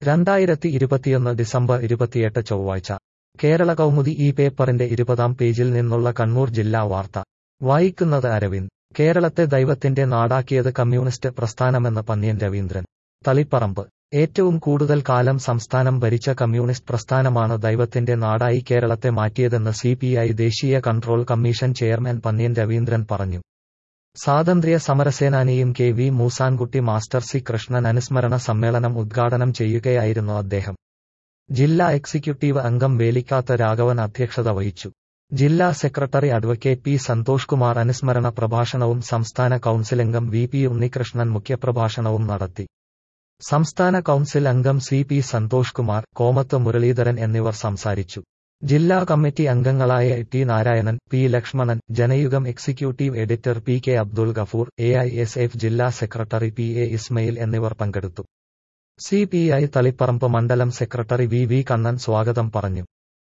രണ്ടായിരത്തി ഇരുപത്തിയൊന്ന് ഡിസംബർ ഇരുപത്തിയെട്ട് ചൊവ്വാഴ്ച കേരള കൗമുദി ഈ പേപ്പറിന്റെ ഇരുപതാം പേജിൽ നിന്നുള്ള കണ്ണൂർ ജില്ലാ വാർത്ത വായിക്കുന്നത് അരവിന്ദ് കേരളത്തെ ദൈവത്തിന്റെ നാടാക്കിയത് കമ്മ്യൂണിസ്റ്റ് പ്രസ്ഥാനമെന്ന് പന്ന്യൻ രവീന്ദ്രൻ തളിപ്പറമ്പ് ഏറ്റവും കൂടുതൽ കാലം സംസ്ഥാനം ഭരിച്ച കമ്മ്യൂണിസ്റ്റ് പ്രസ്ഥാനമാണ് ദൈവത്തിന്റെ നാടായി കേരളത്തെ മാറ്റിയതെന്ന് സിപിഐ ദേശീയ control commission chairman Pannyan Raveendran പറഞ്ഞു സ്വാതന്ത്ര്യ സമരസേനാനിയും K V Moosankutty master C Krishnan അനുസ്മരണ സമ്മേളനം ഉദ്ഘാടനം ചെയ്യുകയായിരുന്നു അദ്ദേഹം ജില്ലാ എക്സിക്യൂട്ടീവ് അംഗം വേലിക്കാത്ത രാഘവൻ അധ്യക്ഷത വഹിച്ചു ജില്ലാ secretary advocate P Santhosh Kumar അനുസ്മരണ പ്രഭാഷണവും സംസ്ഥാന കൌൺസിൽ അംഗം വി പി ഉണ്ണികൃഷ്ണൻ മുഖ്യപ്രഭാഷണവും നടത്തി സംസ്ഥാന കൌൺസിൽ അംഗം സി പി സന്തോഷ് കുമാർ കോമത്ത് മുരളീധരൻ എന്നിവർ സംസാരിച്ചു ജില്ലാ കമ്മിറ്റി അംഗങ്ങളായ T Narayanan P Lakshmanan Janayugam executive editor P K Abdul Gafoor A I S F ജില്ലാ സെക്രട്ടറി പി എ ഇസ്മയിൽ എന്നിവർ പങ്കെടുത്തു സി പി ഐ തളിപ്പറമ്പ് മണ്ഡലം സെക്രട്ടറി വി വി കണ്ണൻ സ്വാഗതം പറഞ്ഞു